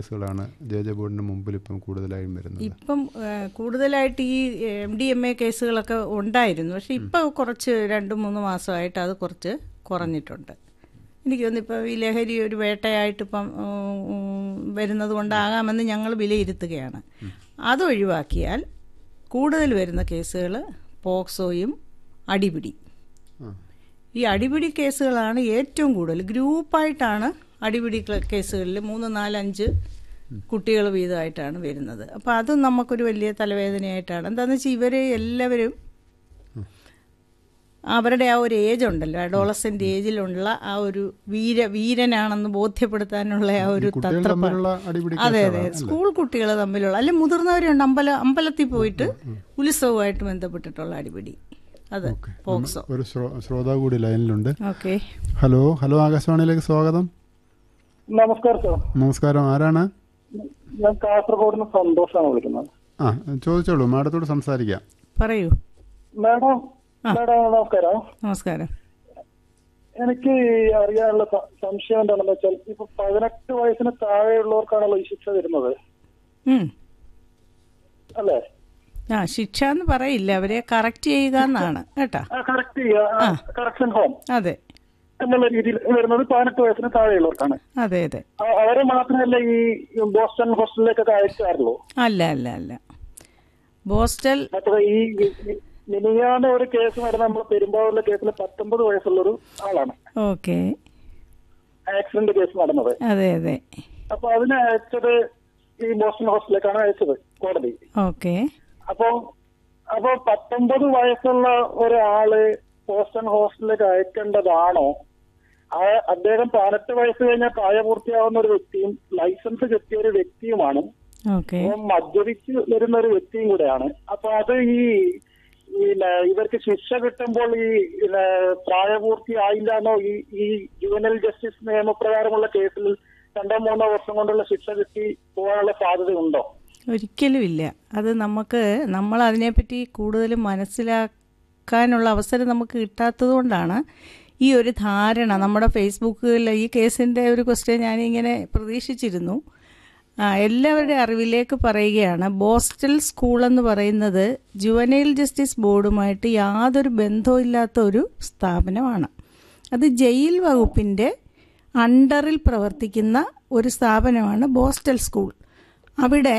കേസുകളാണ് J J ബോർഡിന് മുമ്പിൽ ഇപ്പം കൂടുതലായും വരുന്നത് ഇപ്പം ആ, കൂടുതലായിട്ട് ഈ എം ഡി എം എ കേസുകളൊക്കെ ഉണ്ടായിരുന്നു പക്ഷെ ഇപ്പം കുറച്ച് രണ്ട് മൂന്ന് മാസമായിട്ട് അത് കുറച്ച് കുറഞ്ഞിട്ടുണ്ട് എനിക്ക് തോന്നുന്നു ഇപ്പം ഈ ലഹരി ഒരു വേട്ടയായിട്ട് ഇപ്പം ഉം, ഉം, വരുന്നത് കൊണ്ടാകാമെന്ന് ഞങ്ങൾ വിലയിരുത്തുകയാണ് അത് ഒഴിവാക്കിയാൽ കൂടുതൽ വരുന്ന കേസുകൾ പോക്സോയും അടിപിടി ആ ഈ അടിപിടി കേസുകളാണ് ഏറ്റവും കൂടുതൽ ഗ്രൂപ്പായിട്ടാണ് അടിപിടി ക്ല- കേസുകളിൽ മൂന്ന് നാലഞ്ച് കുട്ടികൾ വീതമായിട്ടാണ് വരുന്നത് അപ്പോൾ അത് നമുക്കൊരു വലിയ തലവേദനയായിട്ടാണ് എന്താണെന്ന് വെച്ചാൽ ഇവർ എല്ലാവരും അവരുടെ ആ ഒരു ഏജ് ഉണ്ടല്ലോ അഡോളസെന്റ് ഏജിലുള്ള ആ ഒരു വീര വീരനാണെന്ന് ബോധ്യപ്പെടുത്താനുള്ള ആ ഒരു കുട്ടികൾ തത്രപ്പാട് തമ്മിലുള്ള അടിപിടി അതെ അതെ സ്കൂൾ കുട്ടികൾ തമ്മിലുള്ള അല്ലെ മുതിർന്നവരുണ്ട് അമ്പല അമ്പലത്തിൽ പോയിട്ട് ഉത്സവമായിട്ട് ബന്ധപ്പെട്ടിട്ടുള്ള അടിപിടി അത് പോക്സോ ഒരു ശ്രോ- ശ്രോതാവ് കൂടി ലൈനിലുണ്ട് ഓക്കെ ഹലോ ഹലോ ആകാശവാണിയിലേക്ക് സ്വാഗതം നമസ്കാരം സാർ നമസ്കാരം ആരാണ് ഞാൻ കാസർഗോഡ് നിന്ന് സന്തോഷാണ് വിളിക്കുന്നത് ആ ചോദിച്ചോളൂ മാഡത്തോട് സംസാരിക്കാം പറയൂ മാഡം മാഡം നമസ്കാരം നമസ്കാരം എനിക്ക് അറിയാനുള്ള സ- സംശയം എന്താണെന്ന് വെച്ചാൽ ഇപ്പൊ പതിനെട്ട് വയസ്സിന് താഴെയുള്ളവർക്കാണല്ലോ ഈ ശിക്ഷ വരുന്നത് ഉം. അല്ലേ ആ ശിക്ഷ എന്ന് പറയില്ല അവരെ കറക്റ്റ് ചെയ്യുക എന്നാണ് കേട്ടാ കറക്റ്റ് ചെയ്യുക കറക്ഷൻ ഹോം അതെ എന്നുള്ള രീതിയിൽ വരുന്നത് പതിനെട്ട് വയസ്സിന് താഴെയുള്ളവർക്കാണ് അതെ അതെ അ- അവരെ മാത്രമല്ല ഈ ബോസ്റ്റൺ ഹോസ്റ്റലിലേക്കൊക്കെ അയക്കാറുള്ളൂ അല്ല അല്ല അല്ല ബോസ്റ്റൽ മറ്റേ ഈ ഈ- മിനിയാന്ന് ഒരു കേസ് നടന്ന നമ്മൾ പെരുമ്പാവൂരിലെ കേസിൽ പത്തൊമ്പത് വയസ്സുള്ളൊരു ആളാണ് ഓക്കെ ആക്സിഡന്റ് കേസ് നടന്നത് അതെ അതെ അപ്പൊ അതിനെ അയച്ചത് ഈ ബോസ്റ്റൺ ഹോസ്റ്റലിലേക്കാണ് അയച്ചത് കോടതി ഓക്കെ അപ്പൊ അപ്പൊ പത്തൊമ്പത് വയസ്സുള്ള ഒരാള് ബോസ്റ്റൺ ഹോസ്റ്റലിലേക്ക് അയക്കേണ്ടതാണോ ആ അദ്ദേഹം പതിനെട്ട് വയസ്സ് കഴിഞ്ഞാൽ പ്രായപൂർത്തിയാവുന്ന ഒരു വ്യക്തിയും ലൈസൻസ് കിട്ടിയ ഒരു വ്യക്തിയുമാണ് ഓക്കെ അപ്പം മദ്യപിച്ച് വരുന്ന ഒരു വ്യക്തിയും കൂടെയാണ് അപ്പൊ അത് ഈ പിന്നെ ഇവർക്ക് ശിക്ഷ കിട്ടുമ്പോൾ ഈ പിന്നെ പ്രായപൂർത്തി ആയില്ലാന്നോ ഈ ഈ ജുവനൽ ജസ്റ്റിസ് നിയമപ്രകാരമുള്ള കേസിൽ രണ്ടോ മൂന്നോ വർഷം കൊണ്ടുള്ള ശിക്ഷ കിട്ടി പോകാനുള്ള സാധ്യതയുണ്ടോ ഒരിക്കലും ഇല്ല അത് നമുക്ക് നമ്മൾ അതിനെപ്പറ്റി കൂടുതൽ മനസ്സിലാക്കാനുള്ള അവസരം നമുക്ക് കിട്ടാത്തത് കൊണ്ടാണ് ഈ ഒരു ധാരണ നമ്മുടെ ഫേസ്ബുക്കിൽ ഈ കേസിൻ്റെ ഒരു ക്വസ്റ്റ്യൻ ഞാനിങ്ങനെ പ്രതീക്ഷിച്ചിരുന്നു ആ, എല്ലാവരുടെ അറിവിലേക്ക് പറയുകയാണ് ബോസ്റ്റൽ സ്കൂൾ എന്ന് പറയുന്നത് ജുവനൈൽ ജസ്റ്റിസ് ബോർഡുമായിട്ട് യാതൊരു ബന്ധവും ഇല്ലാത്ത ഒരു സ്ഥാപനമാണ് അത് ജയിൽ വകുപ്പിൻ്റെ അണ്ടറിൽ പ്രവർത്തിക്കുന്ന ഒരു സ്ഥാപനമാണ് ബോസ്റ്റൽ സ്കൂൾ അവിടെ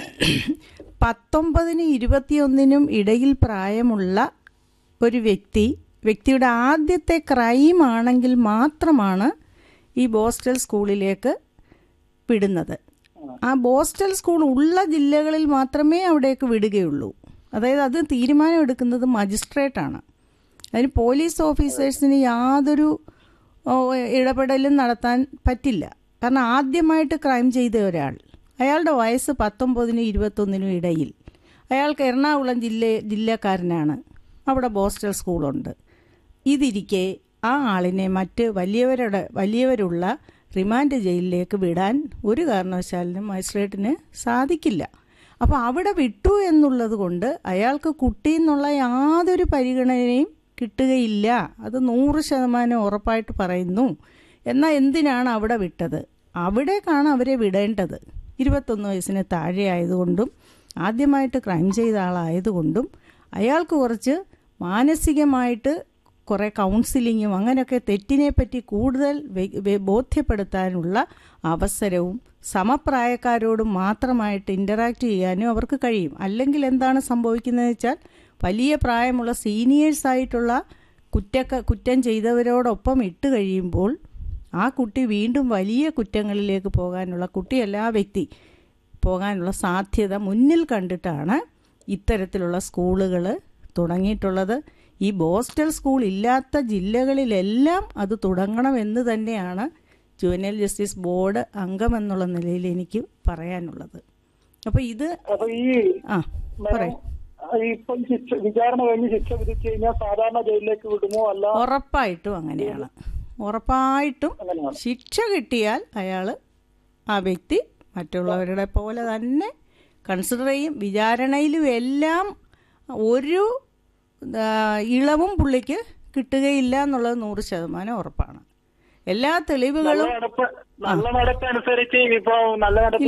പത്തൊമ്പതിനും ഇരുപത്തിയൊന്നിനും ഇടയിൽ പ്രായമുള്ള ഒരു വ്യക്തി വ്യക്തിയുടെ ആദ്യത്തെ ക്രൈം ആണെങ്കിൽ മാത്രമാണ് ഈ ബോസ്റ്റൽ സ്കൂളിലേക്ക് വിടുന്നത് ആ ബോസ്റ്റൽ സ്കൂൾ ഉള്ള ജില്ലകളിൽ മാത്രമേ അവിടേക്ക് വിടുകയുള്ളൂ അതായത് അത് തീരുമാനമെടുക്കുന്നത് മജിസ്ട്രേറ്റാണ് അതിന് പോലീസ് ഓഫീസേഴ്സിന് യാതൊരു ഓ, ഇടപെടലും നടത്താൻ പറ്റില്ല കാരണം ആദ്യമായിട്ട് ക്രൈം ചെയ്ത ഒരാൾ അയാളുടെ വയസ്സ് പത്തൊമ്പതിനും ഇരുപത്തൊന്നിനും ഇടയിൽ അയാൾക്ക് എറണാകുളം ജില്ല ജില്ലക്കാരനാണ് അവിടെ ബോസ്റ്റൽ സ്കൂളുണ്ട് ഇതിരിക്കെ ആ ആളിനെ മറ്റ് വലിയവരുടെ വലിയവരുള്ള റിമാൻഡ് ജയിലിലേക്ക് വിടാൻ ഒരു കാരണവശാലിനും മജിസ്ട്രേറ്റിന് സാധിക്കില്ല അപ്പോൾ അവിടെ വിട്ടു എന്നുള്ളത് കൊണ്ട് അയാൾക്ക് കുട്ടി എന്നുള്ള യാതൊരു പരിഗണനയും കിട്ടുകയില്ല അത് നൂറ് ശതമാനം ഉറപ്പായിട്ട് പറയുന്നു എന്നാൽ എന്തിനാണ് അവിടെ വിട്ടത് അവിടേക്കാണ് അവരെ വിടേണ്ടത് ഇരുപത്തൊന്ന് വയസ്സിന് താഴെ ആയതുകൊണ്ടും ആദ്യമായിട്ട് ക്രൈം ചെയ്ത ആളായതുകൊണ്ടും അയാൾക്ക് കുറച്ച് മാനസികമായിട്ട് കുറേ കൗൺസിലിങ്ങും അങ്ങനെയൊക്കെ തെറ്റിനെപ്പറ്റി കൂടുതൽ വെ- വെ- ബോധ്യപ്പെടുത്താനുള്ള അവസരവും സമപ്രായക്കാരോട് മാത്രമായിട്ട് ഇൻ്ററാക്ട് ചെയ്യാനും അവർക്ക് കഴിയും അല്ലെങ്കിൽ എന്താണ് സംഭവിക്കുന്നതെന്ന് വെച്ചാൽ വലിയ പ്രായമുള്ള സീനിയേഴ്സ് ആയിട്ടുള്ള കുറ്റക്ക കുറ്റം ചെയ്തവരോടൊപ്പം ഇട്ട് കഴിയുമ്പോൾ ആ കുട്ടി വീണ്ടും വലിയ കുറ്റങ്ങളിലേക്ക് പോകാനുള്ള കുട്ടിയല്ല ആ വ്യക്തി പോകാനുള്ള സാധ്യത മുന്നിൽ കണ്ടിട്ടാണ് ഇത്തരത്തിലുള്ള സ്കൂളുകൾ തുടങ്ങിയിട്ടുള്ളത് ഈ ബോസ്റ്റൽ സ്കൂൾ ഇല്ലാത്ത ജില്ലകളിലെല്ലാം അത് തുടങ്ങണമെന്ന് തന്നെയാണ് ജുവനൽ ജസ്റ്റിസ് ബോർഡ് അംഗമെന്നുള്ള നിലയിൽ എനിക്ക് പറയാനുള്ളത് അപ്പോൾ ഇത് അപ്പൊ ഈ ആ പറയും ഇപ്പൊ ഈ ശിക്ഷ വിചാരണ കഴിഞ്ഞ് ശിക്ഷ വിധിച്ചു കഴിഞ്ഞാൽ സാധാരണ ജയിലിലേക്ക് വിടുമോ അല്ല ഉറപ്പായിട്ടും അങ്ങനെയാണ് ഉറപ്പായിട്ടും അങ്ങനെയാണ് ശിക്ഷ കിട്ടിയാൽ അയാൾ ആ വ്യക്തി മറ്റുള്ളവരുടെ പോലെ തന്നെ കൺസിഡർ ചെയ്യും വിചാരണയിലും എല്ലാം ഒരു ആ, ഇളവും പുള്ളിക്ക് കിട്ടുകയില്ല എന്നുള്ളത് നൂറ് ശതമാനം ഉറപ്പാണ് എല്ലാ നല്ല തെളിവുകളും നടപ്പ് നല്ല നടപ്പ് അനുസരിച്ച് ഇപ്പൊ നല്ല നടപ്പ്